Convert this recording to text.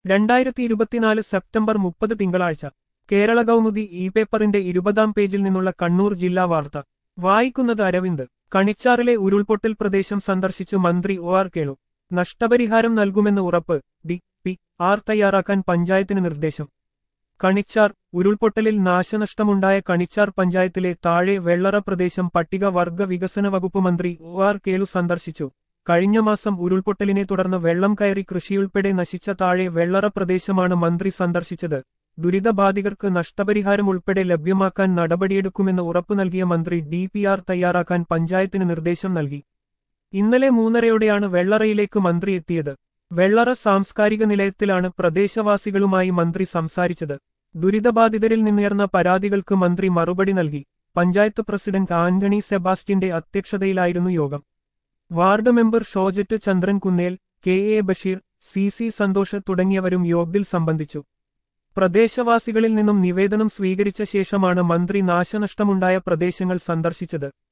രണ്ടായിരത്തി ഇരുപത്തിനാല് സെപ്റ്റംബർ മുപ്പത് തിങ്കളാഴ്ച കേരള കൗമുദി ഇ പേപ്പറിന്റെ ഇരുപതാം പേജിൽ നിന്നുള്ള കണ്ണൂർ ജില്ലാ വാർത്ത വായിക്കുന്നത് അരവിന്ദ് കണിച്ചാറിലെ ഉരുൾപൊട്ടൽ പ്രദേശം സന്ദർശിച്ച് മന്ത്രി ഒ ആർ കേളു നഷ്ടപരിഹാരം നൽകുമെന്ന് ഉറപ്പ് ഡി പി ആർ തയ്യാറാക്കാൻ പഞ്ചായത്തിന് നിർദ്ദേശം കണിച്ചാർ ഉരുൾപൊട്ടലിൽ നാശനഷ്ടമുണ്ടായ കണിച്ചാർ പഞ്ചായത്തിലെ താഴെ വെള്ളറ പ്രദേശം പട്ടിക വർഗ വികസന വകുപ്പ് മന്ത്രി ഒ ആർ കേളു സന്ദർശിച്ചു കഴിഞ്ഞ മാസം ഉരുൾപൊട്ടലിനെ തുടർന്ന് വെള്ളം കയറി കൃഷിയുൾപ്പെടെ നശിച്ച താഴെ വെള്ളറ പ്രദേശമാണ് മന്ത്രി സന്ദർശിച്ചത് ദുരിതബാധിതർക്ക് നഷ്ടപരിഹാരം ഉൾപ്പെടെ ലഭ്യമാക്കാൻ നടപടിയെടുക്കുമെന്ന് ഉറപ്പു നൽകിയ മന്ത്രി ഡി പി ആർ തയ്യാറാക്കാൻ പഞ്ചായത്തിന് നിർദ്ദേശം നൽകി ഇന്നലെ മൂന്നരയോടെയാണ് വെള്ളറയിലേക്ക് മന്ത്രി എത്തിയത് വെള്ളറ സാംസ്കാരിക നിലയത്തിലാണ് പ്രദേശവാസികളുമായി മന്ത്രി സംസാരിച്ചത് ദുരിതബാധിതരിൽ നിന്നുയർന്ന പരാതികൾക്ക് മന്ത്രി മറുപടി നൽകി പഞ്ചായത്ത് പ്രസിഡന്റ് ആന്റണി സെബാസ്റ്റ്യന്റെ അധ്യക്ഷതയിലായിരുന്നു യോഗം ward member Shojet Chandran Kunnel K A Basheer C C Santhosh തുടങ്ങിയവരും യോഗത്തിൽ സംബന്ധിച്ചു പ്രദേശവാസികളിൽ നിന്നും നിവേദനം സ്വീകരിച്ച ശേഷമാണ് മന്ത്രി നാശനഷ്ടമുണ്ടായ പ്രദേശങ്ങൾ സന്ദർശിച്ചത്